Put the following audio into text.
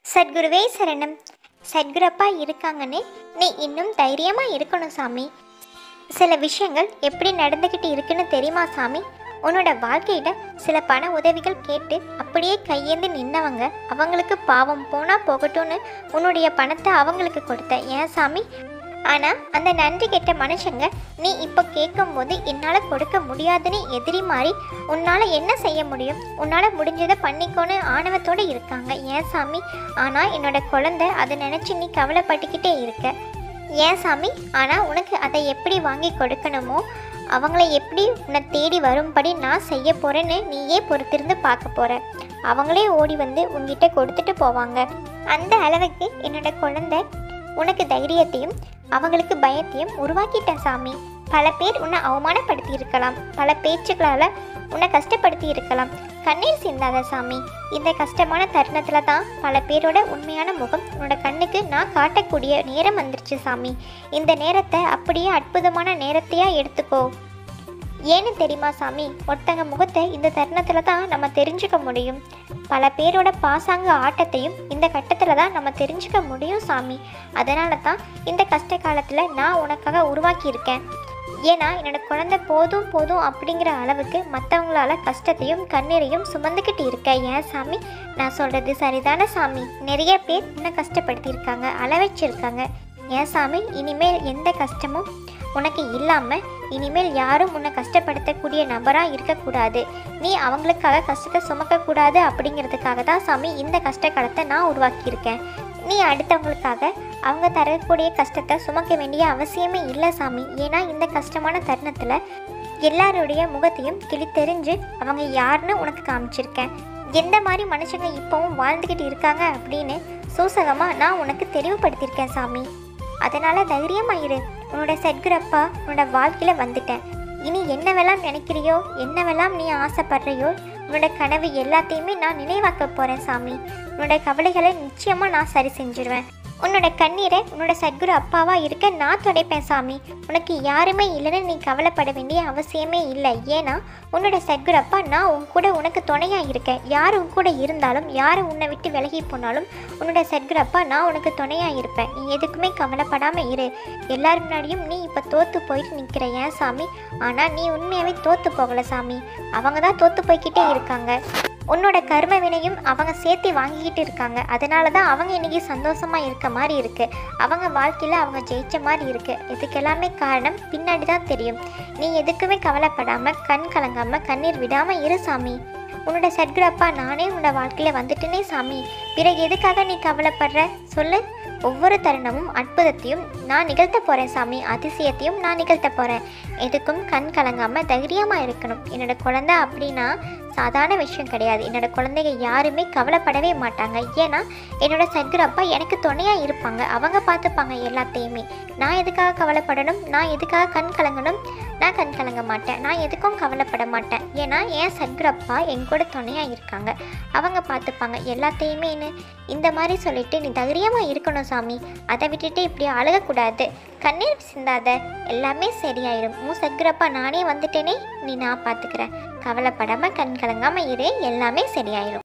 சத்குருவே சரணம் சத்குரப்பா இருக்காங்கன்னு நீ இன்னும் தைரியமா இருக்கணும் சாமி சில விஷயங்கள் எப்படி நடந்துக்கிட்டு இருக்குன்னு தெரியுமா சாமி உன்னோட வாழ்க்கையில சில பண உதவிகள் கேட்டு அப்படியே கையேந்து நின்னவங்க அவங்களுக்கு பாவம் போனா போகட்டும்னு உன்னுடைய பணத்தை அவங்களுக்கு கொடுத்த ஏன் சாமி ஆனா அந்த நன்றி கெட்ட மனுஷங்க நீ இப்போ கேட்கும்போது என்னால கொடுக்க முடியாதுன்னு எதிரி மாறி உன்னால என்ன செய்ய முடியும் உன்னால முடிஞ்சதை பண்ணிக்கோன்னு ஆணவத்தோட இருக்காங்க ஏன் சாமி ஆனா என்னோட குழந்தை அதை நினைச்சு நீ கவலைப்பட்டுக்கிட்டே இருக்க ஏன் சாமி ஆனால் உனக்கு அதை எப்படி வாங்கி கொடுக்கணுமோ அவங்கள எப்படி உன்னை தேடி வரும்படி நான் செய்ய போகிறேன்னு நீயே பொறுத்திருந்து பார்க்க போகிற அவங்களே ஓடி வந்து உன்கிட்ட கொடுத்துட்டு போவாங்க அந்த அளவுக்கு என்னோட குழந்தை உனக்கு தைரியத்தையும் அவங்களுக்கு பயத்தையும் உருவாக்கிட்டேன் சாமி பல பேர் உன்னை அவமானப்படுத்தி இருக்கலாம் பல பேச்சுக்களால் உன்னை கஷ்டப்படுத்தி இருக்கலாம் கண்ணீர் சிந்தாத சாமி இந்த கஷ்டமான தருணத்துல தான் பல பேரோட உண்மையான முகம் உன்னோட கண்ணுக்கு நான் காட்டக்கூடிய நேரம் வந்துருச்சு சாமி இந்த நேரத்தை அப்படியே அற்புதமான நேரத்தையா எடுத்துக்கோ ஏன்னு தெரியுமா சாமி ஒருத்தங்க முகத்தை இந்த தருணத்துல தான் நம்ம தெரிஞ்சுக்க முடியும் பல பேரோட பாசாங்க ஆட்டத்தையும் இந்த கட்டத்தில் தான் நம்ம தெரிஞ்சுக்க முடியும் சாமி அதனால தான் இந்த கஷ்ட காலத்தில் நான் உனக்காக உருவாக்கியிருக்கேன் ஏன்னா என்னோட குழந்தை போதும் போதும் அப்படிங்கிற அளவுக்கு மற்றவங்களால கஷ்டத்தையும் கண்ணீரையும் சுமந்துக்கிட்டு இருக்க ஏன் சாமி நான் சொல்கிறது சரிதானே சாமி நிறைய பேர் உன்னை கஷ்டப்படுத்தியிருக்காங்க அள வச்சிருக்காங்க ஏன் சாமி இனிமேல் எந்த கஷ்டமும் உனக்கு இல்லாமல் இனிமேல் யாரும் உன்னை கஷ்டப்படுத்தக்கூடிய நபராக இருக்கக்கூடாது நீ அவங்களுக்காக கஷ்டத்தை சுமக்கக்கூடாது அப்படிங்கிறதுக்காக தான் சாமி இந்த கஷ்ட காலத்தை நான் உருவாக்கியிருக்கேன் நீ அடுத்தவங்களுக்காக அவங்க தரக்கூடிய கஷ்டத்தை சுமக்க வேண்டிய அவசியமே இல்லை சாமி ஏன்னா இந்த கஷ்டமான தருணத்தில் எல்லாருடைய முகத்தையும் கிழித்தெறிஞ்சு அவங்க யாருன்னு உனக்கு காமிச்சிருக்கேன் எந்த மாதிரி மனுஷங்க இப்போவும் வாழ்ந்துக்கிட்டு இருக்காங்க அப்படின்னு சூசகமாக நான் உனக்கு தெளிவுபடுத்தியிருக்கேன் சாமி அதனால் தைரியமாயிரு உன்னோட சத்குரப்பா உன்னோட வாழ்க்கையில் வந்துட்டேன் இனி என்னவெல்லாம் நினைக்கிறியோ என்னவெல்லாம் நீ ஆசைப்படுறியோ உன்னோட கனவு எல்லாத்தையுமே நான் நினைவாக்க போகிறேன் சாமி உன்னோட கவலைகளை நிச்சயமாக நான் சரி செஞ்சிருவேன் உன்னோட கண்ணீரை உன்னோட சத்குரு அப்பாவா இருக்க நான் துடைப்பேன் சாமி உனக்கு யாருமே இல்லைன்னு நீ கவலைப்பட வேண்டிய அவசியமே இல்லை ஏன்னா உன்னோட சத்குரு அப்பா நான் உன் கூட உனக்கு துணையா இருக்கேன் யார் உன் கூட இருந்தாலும் யார் உன்னை விட்டு விலகி போனாலும் உன்னோட சத்குரு அப்பா நான் உனக்கு துணையா இருப்பேன் நீ எதுக்குமே கவலைப்படாம இரு எல்லார் முன்னாடியும் நீ இப்போ தோத்து போயிட்டு நிற்கிற ஏன் சாமி ஆனால் நீ உண்மையாகவே தோத்து போகல சாமி அவங்க தான் தோத்து போய்கிட்டே இருக்காங்க உன்னோட கர்ம வினையும் அவங்க சேர்த்து வாங்கிக்கிட்டு இருக்காங்க அதனால தான் அவங்க இன்னைக்கு சந்தோஷமா இருக்க மாதிரி இருக்கு அவங்க வாழ்க்கையில் அவங்க ஜெயிச்ச மாதிரி இருக்கு இதுக்கெல்லாமே காரணம் பின்னாடி தான் தெரியும் நீ எதுக்குமே கவலைப்படாம கண் கலங்காம கண்ணீர் விடாம இரு சாமி உன்னோட சத்குரப்பா நானே உன்னோட வாழ்க்கையில் வந்துட்டேனே சாமி பிறகு எதுக்காக நீ கவலைப்படுற சொல்லு ஒவ்வொரு தருணமும் அற்புதத்தையும் நான் நிகழ்த்த போகிறேன் சாமி அதிசயத்தையும் நான் நிகழ்த்த போகிறேன் எதுக்கும் கண் கலங்காம தைரியமாக இருக்கணும் என்னோட குழந்தை அப்படின்னா சாதாரண விஷயம் கிடையாது என்னோட குழந்தைங்க யாருமே கவலைப்படவே மாட்டாங்க ஏன்னா என்னோட சத்குரப்பா எனக்கு துணையாக இருப்பாங்க அவங்க பார்த்துப்பாங்க எல்லாத்தையுமே நான் எதுக்காக கவலைப்படணும் நான் எதுக்காக கண் கலங்கணும் நான் கண் கலங்க மாட்டேன் நான் எதுக்கும் கவலைப்பட மாட்டேன் ஏன்னா என் சத்குரப்பா என் கூட துணையாக இருக்காங்க அவங்க பார்த்துப்பாங்க எல்லாத்தையுமே என்ன இந்த மாதிரி சொல்லிட்டு நீ தைரியமாக இருக்கணும் சாமி அதை விட்டுட்டு இப்படி அழுகக்கூடாது கண்ணீர் சிந்தாத எல்லாமே சரியாயிடும் உன் சத்குரப்பா நானே வந்துட்டேனே நீ நான் பார்த்துக்கிறேன் கவலைப்படாமல் கண் கலங்காமல் இரு எல்லாமே சரியாயிடும்